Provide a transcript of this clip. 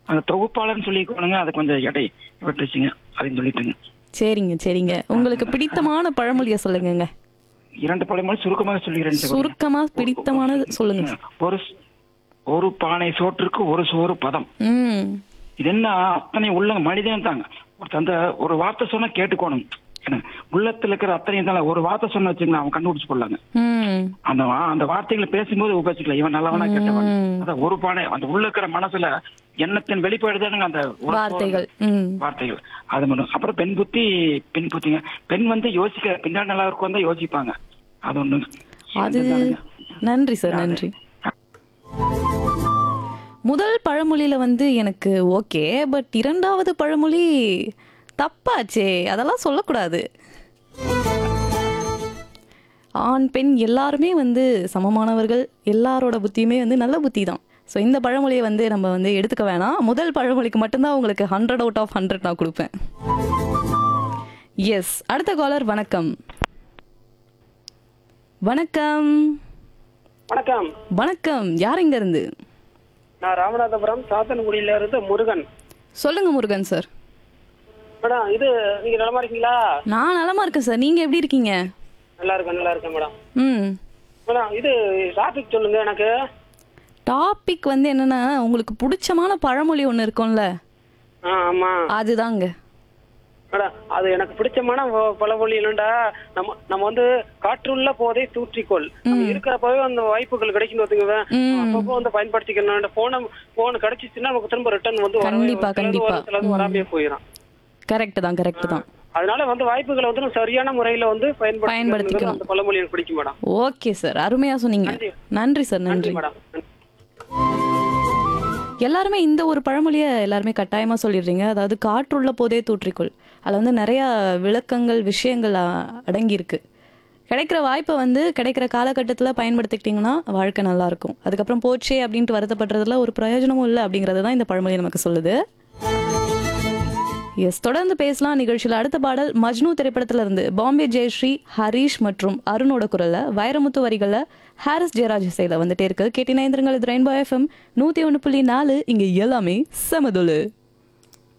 அந்த தொகுப்பாளர்னு சொல்லிக்கோணுங்க அது கொஞ்சம் எடை விட்டுருச்சுங்க அப்படின்னு சொல்லிட்டுங்க சரிங்க சரிங்க உங்களுக்கு பிடித்தமான பழமொழியை சொல்லுங்கங்க இரண்டு பழமொழி சுருக்கமாக சொல்லிக்கிறேன் சகோதரி. சுருக்கமா பிடித்தமானது சொல்லுங்க ஒரு ஸ்- ஒரு பானை சோற்றுக்கு ஒரு சோறு பதம் ம் இது என்ன அத்தனை உள்ள மனிதன் தாங்க ஒருத்தன் அந்த ஒரு வார்த்தை சொன்னா கேட்டுக்கோணும் என்ன, உள்ளத்துல இருக்கிற அத்தனையும் தான் ஒரு வார்த்தை சொன்ன வச்சுங்களேன் அவன் கண்டுபிடிச்சு கொள்ளாங்க ம் அந்த வா- அந்த வார்த்தைகளை பேசும்போது உபயோகிச்சுக்கலாம் இவன் நல்லவனா கெட்டவன் அதான் ஒரு பானை அந்த உள்ள இருக்கிற மனசுல எண்ணத்தின் வெளிப்பாடுதானுங்க அந்த ஒரு வார்த்தைகள் ம் வார்த்தைகள் அது மட்டும் அப்புறம் பெண் புத்தி பெண் புத்திங்க பெண் வந்து யோசிக்க பின்னாடி நல்லா இருக்கும் தான் யோசிப்பாங்க அது ஒண்ணு அது நன்றி சார் நன்றி முதல் பழமொழியில வந்து எனக்கு ஓகே பட் இரண்டாவது பழமொழி தப்பாச்சே அதெல்லாம் சொல்லக்கூடாது ஆண் பெண் எல்லாருமே வந்து சமமானவர்கள் எல்லாரோட புத்தியுமே வந்து நல்ல புத்தி தான் ஸோ இந்த பழமொழியை வந்து நம்ம வந்து எடுத்துக்க வேணாம் முதல் பழமொழிக்கு மட்டும்தான் உங்களுக்கு ஹண்ட்ரட் அவுட் ஆஃப் ஹண்ட்ரட் நான் கொடுப்பேன் எஸ் அடுத்த காலர் வணக்கம் வணக்கம் வணக்கம் வணக்கம் யார் இங்க இருந்து நான் ராமநாதபுரம் சாத்தன்குடியில இருந்து முருகன் சொல்லுங்க முருகன் சார் மேடம் இது நீங்க நலமா இருக்கீங்களா நான் நலமா இருக்கேன் சார் நீங்க எப்படி இருக்கீங்க நல்லா இருக்கேன் நல்லா இருக்கேன் மேடம் ம் மேடம் இது டாபிக் சொல்லுங்க எனக்கு டாபிக் வந்து என்னன்னா உங்களுக்கு பிடிச்சமான பழமொழி ஒன்று இருக்கும்ல ஆ ஆமா அதுதாங்க மேடம் அது எனக்கு பிடிச்சமான வ- பழமொழி என்னடா நம்ம நம்ம வந்து காற்றுள்ள போதை தூற்றிக்கொள் நம்ம இருக்கிறப்பவே அந்த வாய்ப்புகள் கிடைக்கணும் வச்சுக்கோங்க அப்பப்போ வந்து பயன்படுத்திக்கணும் போன போன் கிடைச்சிச்சுன்னா நமக்கு திரும்ப ரிட்டர்ன் வந்து வரவே- கண்டிப்பா, சிலது கண்டிப்பா. வரும், சிலது வராமே போயிடும் கரெக்ட் தான் கரெக்ட் தான் அதனால வந்து வாய்ப்புகளை வந்து நம்ம சரியான முறையில வந்து பயன்படுத்திக்கணும் பயன்படுத்திக்கணும். அந்த பழமொழி எனக்கு பிடிக்கும் மேடம் ஓகே சார் அருமையா சொன்னீங்க நன்றி. நன்றி சார் நன்றி நன்றி மேடம் எல்லாருமே இந்த ஒரு பழமொழியை எல்லாருமே கட்டாயமா சொல்லிடுறீங்க அதாவது காற்றுள்ள போதே தூற்றிக்கொள் அதில் வந்து நிறைய விளக்கங்கள் விஷயங்கள் அ- அடங்கியிருக்கு கிடைக்கிற வாய்ப்பை வந்து கிடைக்கிற காலகட்டத்தில் பயன்படுத்திக்கிட்டிங்கன்னா வாழ்க்கை நல்லா இருக்கும் அதுக்கப்புறம் போச்சே அப்படின்ட்டு வருத்தப்படுறதுல ஒரு பிரயோஜனமும் இல்லை அப்படிங்கிறது தான் இந்த பழமொழி நமக்கு சொல்லுது எஸ் தொடர்ந்து பேசலாம் நிகழ்ச்சியில் அடுத்த பாடல் மஜ்னு திரைப்படத்துல இருந்து பாம்பே ஜெயஸ்ரீ ஹரிஷ் மற்றும் அருணோட குரல்ல வைரமுத்து வரிகள்ல ஹாரிஸ் ஜெயராஜ் இசையில வந்துட்டே இருக்கு கேட்டினா இது ரெயின்போ எஃப்எம் நூத்தி ஒன்று புள்ளி நாலு இங்க எல்லாமே சமதுலு